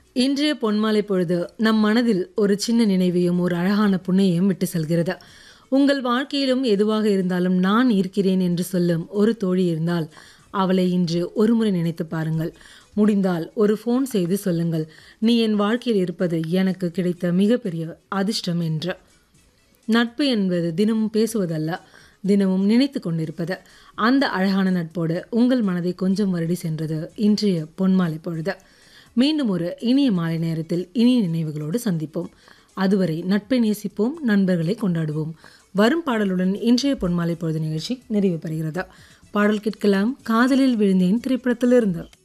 இன்றைய பொன்மாலை பொழுது நம் மனதில் ஒரு சின்ன நினைவையும் ஒரு அழகான புண்ணையும் விட்டு செல்கிறது உங்கள் வாழ்க்கையிலும் எதுவாக இருந்தாலும் நான் இருக்கிறேன் என்று சொல்லும் ஒரு தோழி இருந்தால் அவளை இன்று ஒருமுறை நினைத்து பாருங்கள் முடிந்தால் ஒரு ஃபோன் செய்து சொல்லுங்கள் நீ என் வாழ்க்கையில் இருப்பது எனக்கு கிடைத்த மிகப்பெரிய அதிர்ஷ்டம் என்று நட்பு என்பது தினமும் பேசுவதல்ல தினமும் நினைத்து கொண்டிருப்பது அந்த அழகான நட்போடு உங்கள் மனதை கொஞ்சம் வருடி சென்றது இன்றைய பொன்மாலை பொழுது மீண்டும் ஒரு இனிய மாலை நேரத்தில் இனிய நினைவுகளோடு சந்திப்போம் அதுவரை நட்பை நேசிப்போம் நண்பர்களை கொண்டாடுவோம் வரும் பாடலுடன் இன்றைய பொன்மாலை பொழுது நிகழ்ச்சி நிறைவு பெறுகிறது பாடல் கேட்கலாம் காதலில் விழுந்தேன் திரைப்படத்திலிருந்து